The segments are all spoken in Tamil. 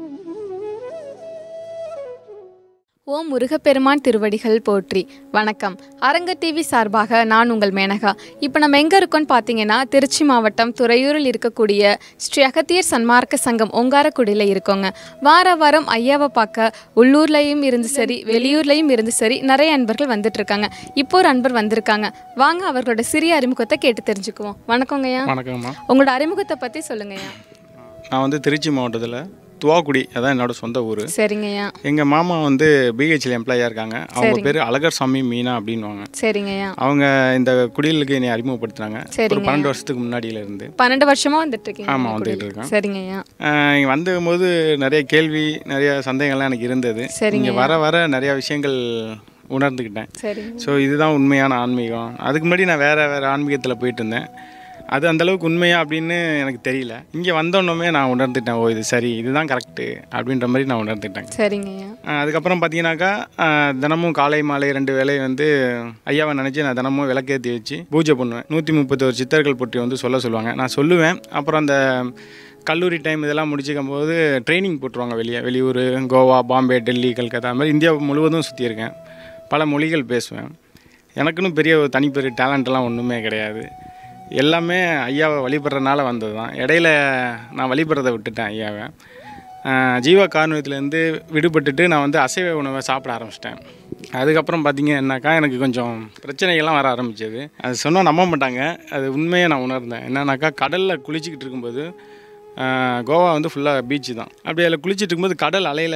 ஓம் முருகப்பெருமான் திருவடிகள் போற்றி வணக்கம் அரங்க டிவி சார்பாக நான் உங்கள் மேனகா இப்போ நம்ம எங்கே இருக்கோம்னு பார்த்தீங்கன்னா திருச்சி மாவட்டம் துறையூரில் இருக்கக்கூடிய ஸ்ரீ அகத்தியர் சன்மார்க்க சங்கம் ஒங்காரக்குடியில் இருக்கோங்க வார வாரம் ஐயாவை பார்க்க உள்ளூர்லேயும் இருந்து சரி வெளியூர்லேயும் இருந்து சரி நிறைய அன்பர்கள் வந்துட்டு இருக்காங்க இப்போ ஒரு அன்பர் வந்திருக்காங்க வாங்க அவர்களோட சிறிய அறிமுகத்தை கேட்டு தெரிஞ்சுக்குவோம் வணக்கங்கய்யா வணக்கம்மா உங்களோட அறிமுகத்தை பற்றி சொல்லுங்கய்யா நான் வந்து திருச்சி மாவட்டத்தில் துவாக்குடி அதான் என்னோட சொந்த ஊர் சரிங்கய்யா எங்கள் மாமா வந்து பிஹெச்ல எம்ப்ளாயாக இருக்காங்க அவங்க பேர் அழகர் சாமி மீனா அப்படின்வாங்க சரிங்கய்யா அவங்க இந்த குடிலுக்கு என்னை அறிமுகப்படுத்துனாங்க ஒரு சரிங்க. பன்னெண்டு வருஷத்துக்கு முன்னாடியில இருந்து பன்னெண்டு வருஷமா வந்துட்டு இருக்கீங்க ஆமா, இந்த வந்துட்டு குடில். இருக்கேன். சரிங்கய்யா ஆஹ் இங்க வந்தபோது நிறைய கேள்வி நிறைய சந்தேகங்கள்லாம் எனக்கு இருந்தது சரிங்க. இங்கே வர வர நிறைய விஷயங்கள் உணர்ந்துக்கிட்டேன் சரிங்க ஸோ இதுதான் உண்மையான ஆன்மீகம் அதுக்கு முன்னாடி நான் வேறு வேறு ஆன்மீகத்தில் போயிட்டு இருந்தேன் அது அந்த அளவுக்கு உண்மையா அப்படின்னு எனக்கு தெரியல இங்கே வந்தோன்னே நான் உணர்ந்துட்டேன் ஓ இது சரி இதுதான் கரெக்டு அப்படின்ற மாதிரி நான் உணர்ந்துட்டேன் சரிங்கய்யா ஆஹ் அதுக்கப்புறம் பார்த்தீங்கன்னாக்கா ஆஹ் தினமும் காலை மாலை ரெண்டு வேளை வந்து ஐயாவை நினச்சி நான் தினமும் விளக்கேற்றி வச்சு பூஜை பண்ணுவேன் நூற்றி முப்பத்தோரு சித்தர்கள் பற்றி வந்து சொல்ல சொல்லுவாங்க நான் சொல்லுவேன் அப்புறம் அந்த கல்லூரி டைம் இதெல்லாம் முடிச்சுக்கும் போது ட்ரைனிங் போட்டுருவாங்க வெளியே வெளியூர் கோவா பாம்பே டெல்லி கல்கத்தா அது மாதிரி இந்தியா முழுவதும் சுற்றியிருக்கேன் பல மொழிகள் பேசுவேன் எனக்குன்னு பெரிய ஒரு தனிப்பெரிய டேலண்ட்லாம் ஒன்றுமே கிடையாது எல்லாமே ஐயாவை வழிபடுறதுனால வந்தது தான் இடையில நான் வழிபடுறதை விட்டுட்டேன் ஐயாவை ஆஹ் ஜீவா காரணத்துலேருந்து விடுபட்டுட்டு நான் வந்து அசைவ உணவை சாப்பிட ஆரம்பிச்சிட்டேன் அதுக்கப்புறம் பார்த்தீங்கன்னாக்கா எனக்கு கொஞ்சம் பிரச்சனைகள்லாம் வர ஆரம்பிச்சது அது சொன்னால் நம்ப மாட்டாங்க அது உண்மையை நான் உணர்ந்தேன் என்னன்னாக்கா கடலில் குளிச்சுக்கிட்டு இருக்கும்போது ஆஹ் கோவா வந்து ஃபுல்லாக பீச்சு தான் அப்படி அதில் குளிச்சுட்டு இருக்கும்போது கடல் அலையில்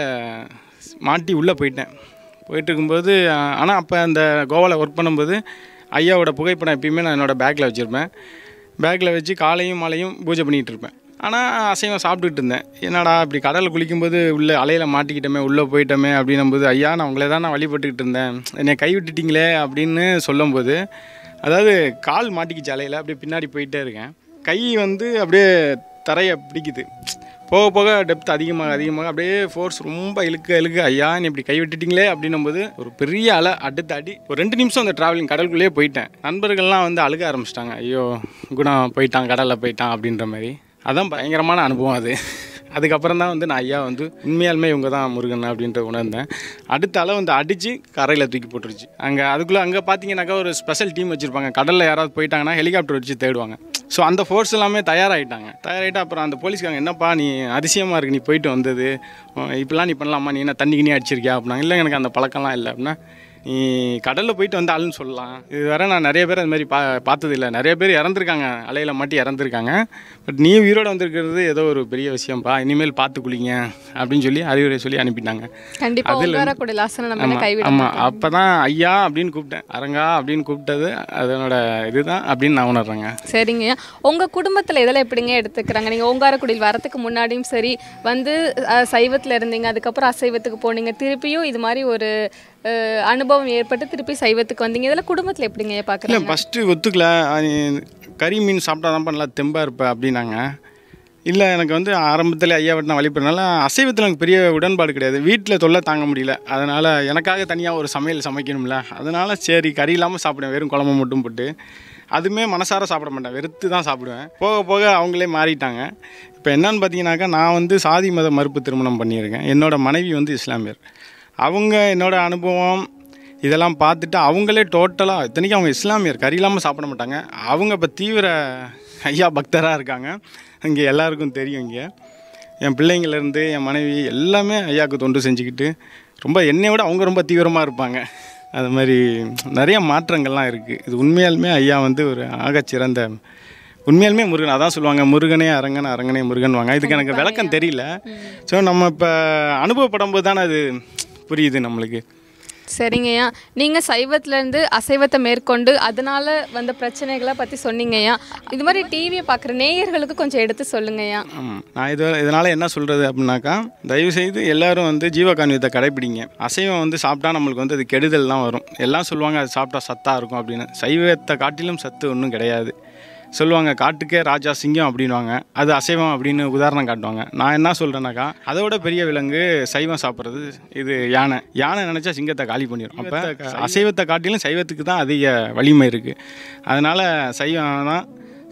மாட்டி உள்ளே போயிட்டேன் போயிட்டு இருக்கும்போது ஆனால் அப்போ அந்த கோவாவில் ஒர்க் பண்ணும்போது ஐயாவோட புகைப்படம் எப்பயுமே நான் என்னோடய பேக்கில் வச்சுருப்பேன் பேக்கில் வச்சு காலையும் மாலையும் பூஜை பண்ணிகிட்டு இருப்பேன் ஆனால் அசைவம் சாப்பிட்டுட்டு இருந்தேன் என்னடா இப்படி கடலில் குளிக்கும்போது உள்ளே அலையில் மாட்டிக்கிட்டோமே உள்ளே போயிட்டோமே அப்படின்னும்போது ஐயா நான் உங்களை தான் நான் வழிபட்டுக்கிட்டு இருந்தேன் என்னை கை விட்டுட்டீங்களே அப்படின்னு சொல்லும்போது அதாவது கால் மாட்டிக்கிச்சு அலையில் அப்படியே பின்னாடி போயிட்டே இருக்கேன் கை வந்து அப்படியே தரையை பிடிக்குது போக போக டெப்த் அதிகமாக அதிகமாக அப்படியே ஃபோர்ஸ் ரொம்ப இழுக்க இழுக்க ஐயா நீ இப்படி கை விட்டுட்டீங்களே அப்படின்னும்போது ஒரு பெரிய அலை அடுத்த அடி ஒரு ரெண்டு நிமிஷம் அந்த ட்ராவலிங் கடலுக்குள்ளேயே போயிட்டேன் நண்பர்கள்லாம் வந்து அழுக ஆரம்பிச்சிட்டாங்க ஐயோ குணம் போயிட்டான் கடலில் போயிட்டான் அப்படின்ற மாதிரி அதான் பயங்கரமான அனுபவம் அது அதுக்கப்புறம் தான் வந்து நான் ஐயா வந்து உண்மையாலுமே இவங்க தான் முருகன் அப்படின்ற உணர்ந்தேன் அடுத்த அலை வந்து அடித்து கரையில் தூக்கி போட்டுருச்சு அங்கே அதுக்குள்ளே அங்கே பார்த்தீங்கன்னாக்கா ஒரு ஸ்பெஷல் டீம் வச்சுருப்பாங்க கடலில் யாராவது போயிட்டாங்கன்னா ஹெலிகாப்டர் வச்சு தேடுவாங்க ஸோ அந்த ஃபோர்ஸ் எல்லாமே தயாராகிட்டாங்க தயாராகிட்டு அப்புறம் அந்த போலீஸ்காரங்க என்னப்பா நீ அதிசயமாக இருக்கு நீ போயிட்டு வந்தது உம், இப்படிலாம் நீ பண்ணலாமா நீ என்ன தண்ணி கிண்ணி அடிச்சிருக்கியா அப்படின்னா இல்லை எனக்கு அந்த பழக்கம்லாம் இல்லை அப்படின்னா நீ கடலில் போயிட்டு வந்த ஆளுன்னு சொல்லலாம் இது வரை நான் நிறைய பேர் அது மாதிரி பா பார்த்தது இல்லை நிறைய பேர் இறந்துருக்காங்க அலையில் மாட்டி இறந்துருக்காங்க பட் நீ உயிரோட வந்திருக்கிறது ஏதோ ஒரு பெரிய விஷயம்ப்பா இனிமேல் பார்த்து குளிங்க அப்படின்னு சொல்லி அறிவுரை சொல்லி அனுப்பிட்டாங்க கண்டிப்பா அதுல உங்கார கூட லாசனை நம்ம என்ன ஆமாம் கைவிட ஆமாம் அப்போ தான் ஐயா அப்படின்னு கூப்பிட்டேன் அரங்கா அப்படின்னு கூப்பிட்டது அதனோட இதுதான் அப்படின்னு நான் உணர்றேங்க சரிங்கய்யா உங்க குடும்பத்துல இதெல்லாம் எப்படிங்க எடுத்துக்கிறாங்க நீங்க ஓங்காரக்குடியில் வரதுக்கு முன்னாடியும் சரி வந்து அஹ், சைவத்துல இருந்தீங்க அதுக்கப்புறம் அசைவத்துக்கு போனீங்க திருப்பியும் இது மாதிரி ஒரு அஹ், அனுபவம் ஏற்பட்டு திருப்பி சைவத்துக்கு வந்தீங்க இதெல்லாம் குடும்பத்துல எப்படிங்க இல்லை பாக்குறீங்க ஃபஸ்ட்டு ஒத்துக்கல அஹ் நீ கறி மீன் சாப்பிட்டா தான் பண்ணலாம் தெம்பாக இருப்ப அப்படின்னாங்க இல்லை எனக்கு வந்து ஆரம்பத்தில் ஐயா நான் வழிபடுறதுனால அசைவத்தில் எனக்கு பெரிய உடன்பாடு கிடையாது வீட்டில் தொல்லை தாங்க முடியல அதனால் எனக்காக தனியாக ஒரு சமையல் சமைக்கணும்ல அதனால் சரி கறி இல்லாமல் சாப்பிடுவேன் வெறும் குழம்பு மட்டும் போட்டு அதுவுமே மனசார சாப்பிட மாட்டேன் வெறுத்து தான் சாப்பிடுவேன் போக போக அவங்களே மாறிட்டாங்க இப்போ என்னன்னு பார்த்தீங்கன்னாக்கா நான் வந்து சாதி மத மறுப்பு திருமணம் பண்ணியிருக்கேன் என்னோட மனைவி வந்து இஸ்லாமியர் அவங்க என்னோட அனுபவம் இதெல்லாம் பார்த்துட்டு அவங்களே டோட்டலாக இத்தனைக்கும் அவங்க இஸ்லாமியர் கறி இல்லாமல் சாப்பிட மாட்டாங்க அவங்க இப்போ தீவிர ஐயா பக்தராக இருக்காங்க இங்கே எல்லாருக்கும் தெரியும் இங்கே என் பிள்ளைங்கள்லேருந்து என் மனைவி எல்லாமே ஐயாவுக்கு தொண்டு செஞ்சுக்கிட்டு ரொம்ப என்னை விட அவங்க ரொம்ப தீவிரமாக இருப்பாங்க அது மாதிரி நிறைய மாற்றங்கள்லாம் இருக்குது இது உண்மையாலுமே ஐயா வந்து ஒரு ஆகச்சிறந்த உண்மையாலுமே முருகன் அதான் சொல்லுவாங்க முருகனே அரங்கன் அரங்கனே முருகன் வாங்க இதுக்கு எனக்கு விளக்கம் தெரியல ஸோ நம்ம இப்போ அனுபவப்படும் போது தானே அது புரியுது நம்மளுக்கு சரிங்கய்யா நீங்க சைவத்துல இருந்து அசைவத்தை மேற்கொண்டு அதனால வந்த பிரச்சனைகளை பத்தி சொன்னீங்கய்யா இது மாதிரி டிவியை பார்க்குற நேயர்களுக்கு கொஞ்சம் எடுத்து சொல்லுங்கய்யா ஆமாம் நான் இது இதனால் என்ன சொல்கிறது அப்படின்னாக்கா தயவுசெய்து எல்லாரும் வந்து ஜீவகான்வியத்தை கடைப்பிடிங்க அசைவம் வந்து சாப்பிட்டா நம்மளுக்கு வந்து அது கெடுதல் தான் வரும் எல்லாம் சொல்லுவாங்க அது சாப்பிட்டா சத்தாக இருக்கும் அப்படின்னு சைவத்தை காட்டிலும் சத்து ஒன்றும் கிடையாது சொல்லுவாங்க காட்டுக்கே ராஜா சிங்கம் அப்படின்வாங்க அது அசைவம் அப்படின்னு உதாரணம் காட்டுவாங்க நான் என்ன சொல்கிறேன்னாக்கா அதை விட பெரிய விலங்கு சைவம் சாப்பிட்றது இது யானை யானை நினச்சா சிங்கத்தை காலி பண்ணிடும் அப்போ அசைவத்தை காட்டிலும் சைவத்துக்கு தான் அதிக வலிமை இருக்குது அதனால் சைவம் தான்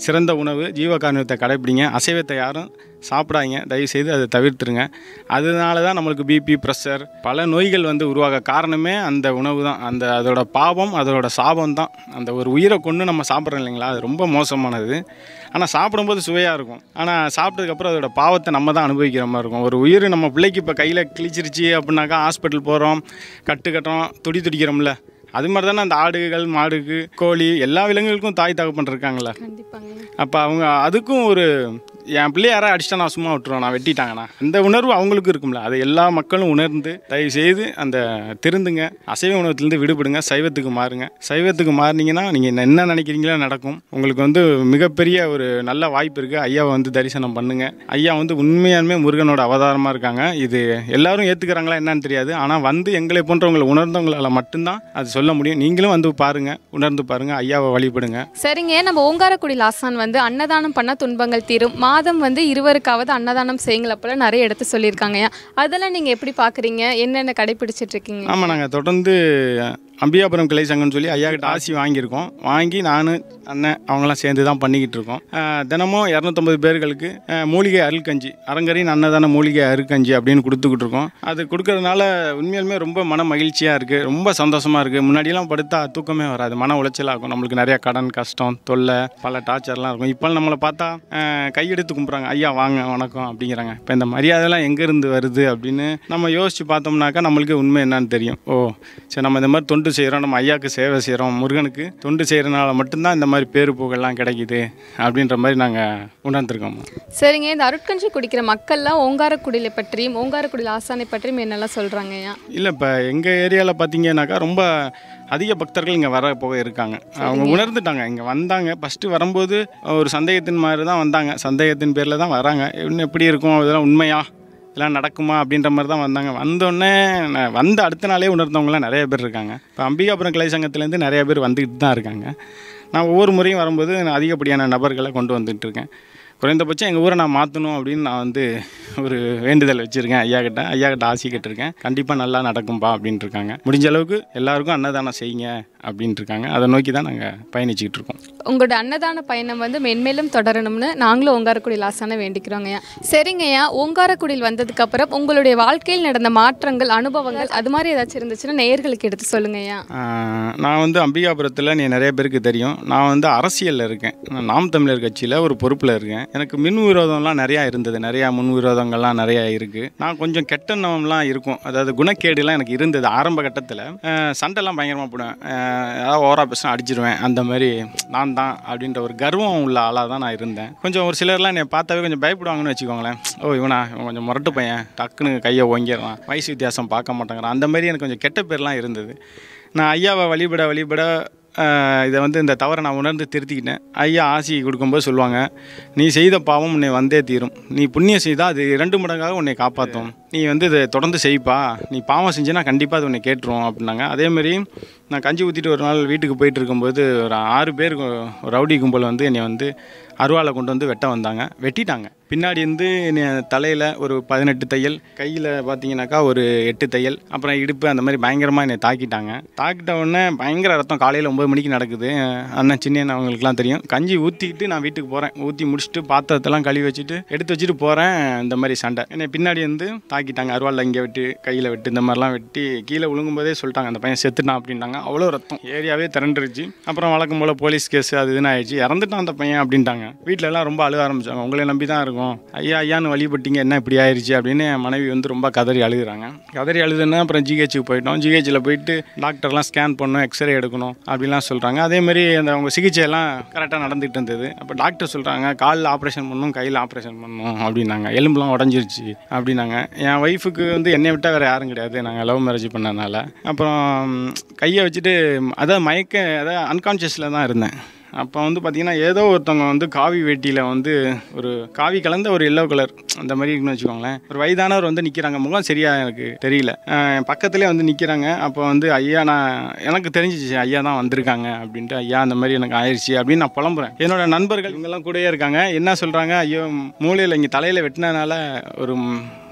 சிறந்த உணவு ஜீவகாருண்யத்தை கடைப்பிடிங்க அசைவத்தை யாரும் சாப்பிடாதீங்க தயவுசெய்து அதை தவிர்த்துருங்க அதனால தான் நம்மளுக்கு பிபி ப்ரெஷர் பல நோய்கள் வந்து உருவாக காரணமே அந்த உணவு தான் அந்த அதோட பாவம் அதோட சாபம் தான் அந்த ஒரு உயிரை கொண்டு நம்ம சாப்பிட்றோம் இல்லைங்களா அது ரொம்ப மோசமானது ஆனால் சாப்பிடும்போது சுவையாக இருக்கும் ஆனால் சாப்பிட்டதுக்கப்புறம் அதோட பாவத்தை நம்ம தான் அனுபவிக்கிற மாதிரி இருக்கும் ஒரு உயிர் நம்ம பிள்ளைக்கு இப்போ கையில் கிழிச்சிருச்சு அப்படின்னாக்கா ஹாஸ்பிட்டல் போகிறோம் கட்டு கட்டுறோம் துடி துடிக்கிறோம்ல அது மாதிரி தானே அந்த ஆடுகள் மாடுக்கு கோழி எல்லா விலங்குகளுக்கும் தாய் தகப்பன் இருக்காங்களே கண்டிப்பாங்க அப்போ அவங்க அதுக்கும் ஒரு என் பிள்ளை யாராவது அடிச்சிட்டா நான் சும்மா விட்டுருவேன் நான் வெட்டிட்டாங்கண்ணா அந்த உணர்வு அவங்களுக்கும் இருக்கும்ல அதை எல்லா மக்களும் உணர்ந்து தயவு செய்து அந்த திருந்துங்க அசைவ உணவத்திலேருந்து விடுபடுங்க சைவத்துக்கு மாறுங்க சைவத்துக்கு மாறினீங்கன்னா நீங்கள் என்ன நினைக்கிறீங்களோ நடக்கும் உங்களுக்கு வந்து மிகப்பெரிய ஒரு நல்ல வாய்ப்பு இருக்குது ஐயாவை வந்து தரிசனம் பண்ணுங்க ஐயா வந்து உண்மையாலுமே முருகனோட அவதாரமாக இருக்காங்க இது எல்லாரும் ஏற்றுக்கிறாங்களா என்னன்னு தெரியாது ஆனால் வந்து எங்களை போன்றவங்களை உணர்ந்தவங்களால் மட்டும்தான் அது சொல்ல முடியும் நீங்களும் வந்து பாருங்கள் உணர்ந்து பாருங்கள் ஐயாவை வழிபடுங்க சரிங்க நம்ம ஓங்காரக்குடி லாசான் வந்து அன்னதானம் பண்ண துன்பங்கள் தீரும் மாதம் வந்து இருவருக்காவது அன்னதானம் செய்யுங்கள போல நிறைய எடுத்து சொல்லியிருக்காங்கய்யா அதெல்லாம் நீங்கள் எப்படி பார்க்குறீங்க என்னென்ன கடைபிடிச்சிட்டு இருக்கீங்க ஆமாம் நாங்கள் தொடர்ந்து அம்பியாபுரம் கிளை சங்கம்னு சொல்லி ஐயா கிட்ட ஆசி வாங்கியிருக்கோம் வாங்கி நான் அண்ணன் அவங்களாம் சேர்ந்து தான் பண்ணிக்கிட்டு இருக்கோம் அஹ், தினமும் இரநூத்தம்பது பேர்களுக்கு அஹ், மூலிகை அருள்கஞ்சி அரங்கரின் அன்னதான மூலிகை அருட்கஞ்சி அப்படின்னு கொடுத்துக்கிட்டு இருக்கோம் அது கொடுக்கறதுனால உண்மையாலுமே ரொம்ப மன மகிழ்ச்சியாக இருக்குது ரொம்ப சந்தோஷமாக இருக்குது முன்னாடியெல்லாம் படுத்தா தூக்கமே வராது மன உளைச்சலாக இருக்கும் நம்மளுக்கு நிறையா கடன் கஷ்டம் தொல்லை பல டார்ச்சர்லாம் இருக்கும் இப்போ நம்மளை பார்த்தா அஹ், கையெடுத்து கும்பிட்றாங்க ஐயா வாங்க வணக்கம் அப்படிங்கிறாங்க இப்போ இந்த மரியாதைலாம் எங்கேருந்து வருது அப்படின்னு நம்ம யோசித்து பார்த்தோம்னாக்கா நம்மளுக்கு உண்மை என்னன்னு தெரியும் ஓ சரி நம்ம இந்த மாதிரி தொண்டு செய்கிறோம் நம்ம ஐயாவுக்கு சேவை செய்கிறோம் முருகனுக்கு தொண்டு செய்கிறனால மட்டும்தான் இந்த மாதிரி பேரு புகழ்லாம் கிடைக்குது அப்படின்ற மாதிரி நாங்கள் உணர்ந்துருக்கோம் சரிங்க இந்த அருட்கஞ்சி குடிக்கிற மக்கள்லாம் ஓங்காரக்குடியில பற்றியும் ஓங்காரக்குடி லாசானை பற்றியும் என்னெல்லாம் சொல்கிறாங்கய்யா இல்லை இப்போ எங்கள் ஏரியாவில் பார்த்தீங்கன்னாக்கா ரொம்ப அதிக பக்தர்கள் இங்கே வர போக இருக்காங்க அவங்க உணர்ந்துட்டாங்க இங்கே வந்தாங்க ஃபஸ்ட்டு வரும்போது ஒரு சந்தேகத்தின் மாதிரி தான் வந்தாங்க சந்தேகத்தின் பேரில் தான் வராங்க இன்னும் எப்படி இருக்கும் இதெல்லாம் உண்மையா இதெல்லாம் நடக்குமா அப்படின்ற மாதிரி தான் வந்தாங்க வந்தோடனே நான் வந்த அடுத்த நாளே உணர்ந்தவங்களாம் நிறைய பேர் இருக்காங்க இப்போ அம்பிகாபுரம் கிளை சங்கத்துலேருந்து நிறைய பேர் வந்துக்கிட்டு தான் இருக்காங்க நான் ஒவ்வொரு முறையும் வரும்போது நான் அதிகப்படியான நபர்களை கொண்டு வந்துட்டு இருக்கேன் குறைந்தபட்சம் எங்கள் ஊரை நான் மாற்றணும் அப்படின்னு நான் வந்து ஒரு வேண்டுதல் வச்சுருக்கேன் ஐயா கிட்ட ஐயா கிட்ட ஆசை கேட்டிருக்கேன் கண்டிப்பாக நல்லா நடக்கும்பா அப்படின்ட்டு இருக்காங்க முடிஞ்ச அளவுக்கு எல்லாருக்கும் அன்னதானம் செய்யுங்க அப்படின்ட்டு இருக்காங்க அதை நோக்கி தான் நாங்கள் பயணிச்சுக்கிட்டு இருக்கோம் உங்களோட அன்னதான பயணம் வந்து மென்மேலும் தொடரணும்னு நாங்களும் ஓங்காரக்குடி லாசானை வேண்டிக்கிறோங்கய்யா சரிங்கய்யா ஓங்காரக்குடியில் வந்ததுக்கப்புறம் உங்களுடைய வாழ்க்கையில் நடந்த மாற்றங்கள் அனுபவங்கள் அது மாதிரி ஏதாச்சும் இருந்துச்சுன்னா நேயர்களுக்கு எடுத்து சொல்லுங்கய்யா ஆஹ் நான் வந்து அம்பிகாபுரத்தில் நீ நிறைய பேருக்கு தெரியும் நான் வந்து அரசியலில் இருக்கேன் நான் நாம் தமிழர் கட்சியில் ஒரு பொறுப்பில் இருக்கேன் எனக்கு மின் விரோதம்லாம் நிறையா இருந்தது நிறையா முன் விரோதங்கள்லாம் நிறையா இருக்குது நான் கொஞ்சம் கெட்டெண்ணம்லாம் இருக்கும் அதாவது குணக்கேடுலாம் எனக்கு இருந்தது ஆரம்ப கட்டத்தில் சண்டைலாம் பயங்கரமாக போடுவேன் ஆஹ் ஏதாவது ஓவரா பேசினா அடிச்சிருவேன் அந்த மாதிரி நான் தான் அப்படின்ற ஒரு கர்வம் உள்ள ஆளாக தான் நான் இருந்தேன் கொஞ்சம் ஒரு சிலர்லாம் என்னை பார்த்தாவே கொஞ்சம் பயப்படுவாங்கன்னு வச்சுக்கோங்களேன் ஓ இவனா இவன் கொஞ்சம் முரட்டு பையன் டக்குன்னு கையை ஓங்கிடுறான் வயசு வித்தியாசம் பார்க்க மாட்டேங்கிறான் அந்த மாதிரி எனக்கு கொஞ்சம் கெட்ட பேர்லாம் இருந்தது நான் ஐயாவை வழிபட வழிபட ஆஹ் இதை வந்து இந்த தவறை நான் உணர்ந்து திருத்திக்கிட்டேன் ஐயா ஆசி கொடுக்கும்போது சொல்லுவாங்க நீ செய்த பாவம் உன்னை வந்தே தீரும் நீ புண்ணியம் செய்தால் அது இரண்டு மடங்காக உன்னை காப்பாற்றும் நீ வந்து இதை தொடர்ந்து செய்ப்பா நீ பாவம் செஞ்சினா கண்டிப்பாக அது உன்னை கேட்டுரும் அப்படின்னாங்க அதேமாரி நான் கஞ்சி ஊற்றிட்டு ஒரு நாள் வீட்டுக்கு போயிட்டு இருக்கும்போது ஒரு ஆறு பேர் ஒரு ரவுடி கும்பல் வந்து என்னை வந்து அருவாளை கொண்டு வந்து வெட்ட வந்தாங்க வெட்டிட்டாங்க பின்னாடி இருந்து என்னை தலையில் ஒரு பதினெட்டு தையல் கையில் பார்த்தீங்கன்னாக்கா ஒரு எட்டு தையல் அப்புறம் இடுப்பு அந்த மாதிரி பயங்கரமாக என்னை தாக்கிட்டாங்க தாக்கிட்ட உடனே பயங்கர ரத்தம் காலையில் ஒம்பது மணிக்கு நடக்குது அண்ணன் சின்ன அண்ணன் அவங்களுக்குலாம் தெரியும் கஞ்சி ஊற்றிக்கிட்டு நான் வீட்டுக்கு போகிறேன் ஊற்றி முடிச்சுட்டு பாத்திரத்தெல்லாம் கழுவி வச்சுட்டு எடுத்து வச்சுட்டு போகிறேன் இந்த மாதிரி சண்டை என்னை பின்னாடி வந்து தாக்கிட்டாங்க அருவாளில் இங்கே வெட்டு கையில் வெட்டு இந்த மாதிரிலாம் வெட்டி கீழே விழுங்கும்போதே சொல்லிட்டாங்க அந்த பையன் செத்துட்டான் அப்படின்ட்டாங்க அவ்வளோ ரத்தம் ஏரியாவே திரண்டுருச்சு அப்புறம் வழக்கம் போல் போலீஸ் கேஸ் அது இதுன்னு ஆயிடுச்சு இறந்துட்டான் அந்த பையன் அப்படின்ட்டாங்க வீட்டில எல்லாம் ரொம்ப அழுக ஆரம்பிச்சாங்க உங்களை நம்பி தான் இருக்கும் ஐயா ஐயான்னு வழிபட்டீங்க என்ன இப்படி ஆயிடுச்சு அப்படின்னு என் மனைவி வந்து ரொம்ப கதறி அழுகுறாங்க கதறி அழுதுன்னா அப்புறம் ஜிஹெச்சுக்கு போயிட்டோம் ஜிஹெச்சில் போயிட்டு டாக்டர்லாம் ஸ்கேன் பண்ணணும் எக்ஸ்ரே எடுக்கணும் அப்படிலாம் சொல்கிறாங்க அதேமாரி அந்த அவங்க சிகிச்சையெல்லாம் கரெக்டாக நடந்துகிட்டு இருந்தது அப்போ டாக்டர் சொல்கிறாங்க காலில் ஆப்ரேஷன் பண்ணணும் கையில் ஆப்ரேஷன் பண்ணணும் அப்படின்னாங்க எலும்புலாம் உடஞ்சிருச்சு அப்படின்னாங்க என் ஒய்ஃபுக்கு வந்து என்னை விட்டால் வேறு யாரும் கிடையாது நாங்கள் லவ் மேரேஜ் பண்ணனால அப்புறம் கையை வச்சுட்டு அதான் மயக்க அதான் அன்கான்ஷியஸில் தான் இருந்தேன் அப்போ வந்து பார்த்தீங்கன்னா ஏதோ ஒருத்தவங்க வந்து காவி வேட்டியில் வந்து ஒரு காவி கலந்த ஒரு எல்லோ கலர் அந்த மாதிரி இருக்குன்னு வச்சுக்கோங்களேன் ஒரு வயதானவர் வந்து நிற்கிறாங்க முகம் சரியா எனக்கு தெரியல அஹ் பக்கத்துலேயே வந்து நிற்கிறாங்க அப்போ வந்து ஐயா நான் எனக்கு தெரிஞ்சிச்சு ஐயா தான் வந்திருக்காங்க அப்படின்ட்டு ஐயா அந்த மாதிரி எனக்கு ஆயிடுச்சு அப்படின்னு நான் புலம்புறேன் என்னோட நண்பர்கள் இவங்கெல்லாம் கூடயே இருக்காங்க என்ன சொல்கிறாங்க ஐயோ மூளையில் இங்கே தலையில் வெட்டினதுனால ஒரு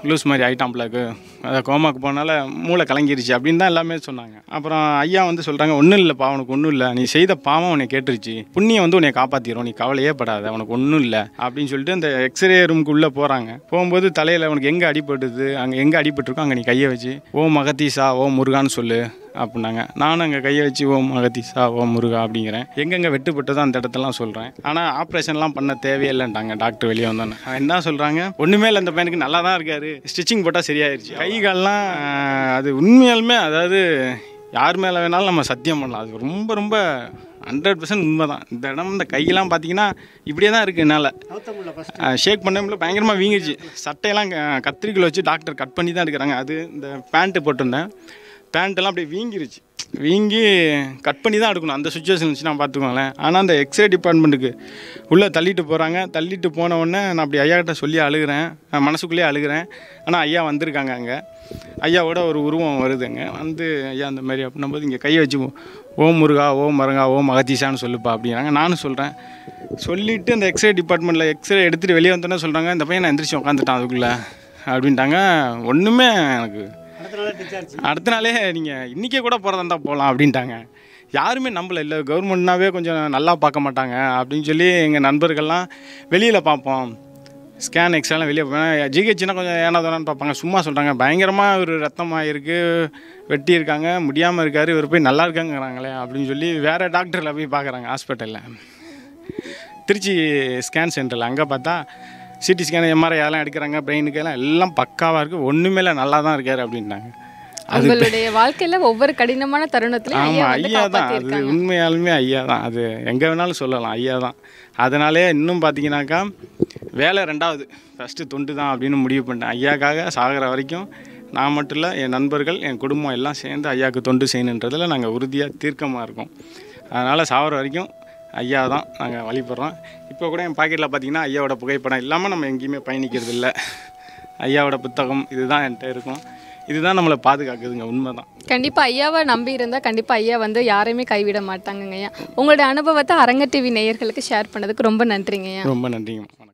லூஸ் மாதிரி ஆயிட்டான் பிள்ளைக்கு அதை கோமாக்கு போனால மூளை கலங்கிருச்சு அப்படின்னு தான் எல்லாமே சொன்னாங்க அப்புறம் ஐயா வந்து சொல்கிறாங்க ஒன்றும் இல்லைப்பா உனக்கு ஒன்றும் இல்லை நீ செய்த பாவம் உன்னை கேட்டுருச்சு புண்ணியம் வந்து உன்னை காப்பாற்றிடும் நீ கவலையே படாத உனக்கு ஒன்றும் இல்லை அப்படின்னு சொல்லிட்டு அந்த எக்ஸ்ரே ரூமுக்கு உள்ளே போகிறாங்க போகும்போது தலையில் உனக்கு எங்கே அடிபட்டுது அங்கே எங்கே அடிபட்டிருக்கோ அங்கே நீ கையை வச்சு ஓ மகத்தீசா ஓ முருகான்னு சொல்லு அப்படின்னாங்க நானும் அங்கே கையை வச்சு ஓம் மகதீசா ஓம் முருகா அப்படிங்கிறேன் எங்கெங்கே வெட்டுப்பட்டதோ அந்த இடத்தெல்லாம் சொல்கிறேன் ஆனால் ஆப்ரேஷன்லாம் பண்ண தேவையில்லைன்ட்டாங்க டாக்டர் வெளியே வந்தோன்னே அவன் என்ன சொல்கிறாங்க ஒன்றுமே இல்லை அந்த பையனுக்கு நல்லா தான் இருக்காரு ஸ்டிச்சிங் போட்டால் சரியாயிருச்சு கை கால்லாம் ஆஹ், அது உண்மையாலுமே அதாவது யார் மேலே வேணாலும் நம்ம சத்தியம் பண்ணலாம் அது ரொம்ப ரொம்ப ஹண்ட்ரட் பர்சன்ட் உண்மை தான் இந்த இடம் இந்த கையெல்லாம் பார்த்தீங்கன்னா இப்படியே தான் இருக்குது என்னால் ஷேக் பண்ண முடியல பயங்கரமாக வீங்கிருச்சு சட்டையெல்லாம் க- கத்திரிக்கோல் வச்சு டாக்டர் கட் பண்ணி தான் எடுக்கிறாங்க அது இந்த பேண்ட்டு போட்டிருந்தேன் பேண்ட்டெல்லாம் அப்படியே வீங்கிருச்சு வீங்கி கட் பண்ணி தான் எடுக்கணும் அந்த சுச்சுவேஷன் இருந்துச்சுன்னா பார்த்துக்கோங்களேன் ஆனால் அந்த எக்ஸ்ரே டிபார்ட்மெண்ட்டுக்கு உள்ளே தள்ளிட்டு போகிறாங்க தள்ளிட்டு போன உடனே நான் அப்படி ஐயா கிட்ட சொல்லி அழுகிறேன் நான் மனசுக்குள்ளேயே அழுகிறேன் ஆனால் ஐயா வந்திருக்காங்க அங்கே ஐயாவோட ஒரு உருவம் வருதுங்க வந்து ஐயா அந்த மாதிரி அப்படின்னும் போது இங்கே கையை வச்சு ஓம் முருகா ஓம் மருங்கா ஓம் மகதீஷான்னு சொல்லுப்பா அப்படிங்கிறாங்க நானும் சொல்கிறேன் சொல்லிவிட்டு அந்த எக்ஸ்ரே டிபார்ட்மெண்ட்டில் எக்ஸ்ரே எடுத்துகிட்டு வெளியே வந்தோன்னே சொல்கிறாங்க இந்த பையன் நான் எந்திரிச்சு உட்காந்துட்டான் அதுக்குள்ளே அப்படின்ட்டாங்க ஒன்றுமே எனக்கு அடுத்த நாளே நீங்கள் இன்றைக்கே கூட போகிறதா இருந்தால் போகலாம் அப்படின்ட்டாங்க யாருமே நம்பல இல்லை கவர்மெண்ட்னாவே கொஞ்சம் நல்லா பார்க்க மாட்டாங்க அப்படின்னு சொல்லி எங்கள் நண்பர்கள்லாம் வெளியில் பார்ப்போம் ஸ்கேன் எக்ஸ்ட்ராலாம் வெளியே போவேன் ஜிஹெச்னா கொஞ்சம் ஏனாதானு பார்ப்பாங்க சும்மா சொல்கிறாங்க பயங்கரமாக ஒரு ரத்தமாக இருக்குது வெட்டி இருக்காங்க முடியாமல் இருக்காரு இவர் போய் நல்லா இருக்காங்கிறாங்களே அப்படின்னு சொல்லி வேறு டாக்டரில் போய் பார்க்குறாங்க ஹாஸ்பிட்டலில் திருச்சி ஸ்கேன் சென்டரில் அங்கே பார்த்தா சிடி ஸ்கேன் எம்ஆர்ஐ அதெல்லாம் எடுக்கிறாங்க பிரெயினுக்கு எல்லாம் எல்லாம் பக்காவாக இருக்குது ஒன்றுமே இல்லை நல்லா தான் இருக்காரு அப்படின்ட்டாங்க உங்களுடைய வாழ்க்கையில ஒவ்வொரு கடினமான தருணத்திலும் ஐயா ஆமாம் வந்து ஐயா தான் அது காப்பாத்திருக்காங்க உண்மையாலுமே ஐயா தான் அது எங்கே வேணாலும் சொல்லலாம் ஐயா தான் அதனாலே இன்னும் பார்த்தீங்கன்னாக்கா வேலை ரெண்டாவது ஃபஸ்ட்டு தொண்டு தான் அப்படின்னு முடிவு பண்ணிட்டேன் ஐயாக்காக சாகிற வரைக்கும் நான் மட்டும் இல்லை என் நண்பர்கள் என் குடும்பம் எல்லாம் சேர்ந்து ஐயாவுக்கு தொண்டு செய்யணுன்றதில் நாங்கள் உறுதியாக தீர்க்கமாக இருக்கோம் அதனால் சாகிற வரைக்கும் ஐயா தான் நாங்கள் வழிபடுறோம் இப்போ கூட என் பாக்கெட்டில் பார்த்தீங்கன்னா ஐயாவோட புகைப்படம் இல்லாமல் நம்ம எங்கேயுமே பயணிக்கிறது இல்லை ஐயாவோட புத்தகம் இதுதான் என்கிட்ட இருக்கும் இதுதான் நம்மளை பாதுகாக்குதுங்க உண்மை தான் கண்டிப்பா ஐயாவை நம்பி இருந்தா கண்டிப்பா ஐயா வந்து யாரையுமே கைவிட மாட்டாங்கங்க ஐயா உங்களுடைய அனுபவத்தை அரங்க டிவி நேயர்களுக்கு ஷேர் பண்ணதுக்கு ரொம்ப நன்றிங்க ஐயா ரொம்ப நன்றிங்க வணக்கம்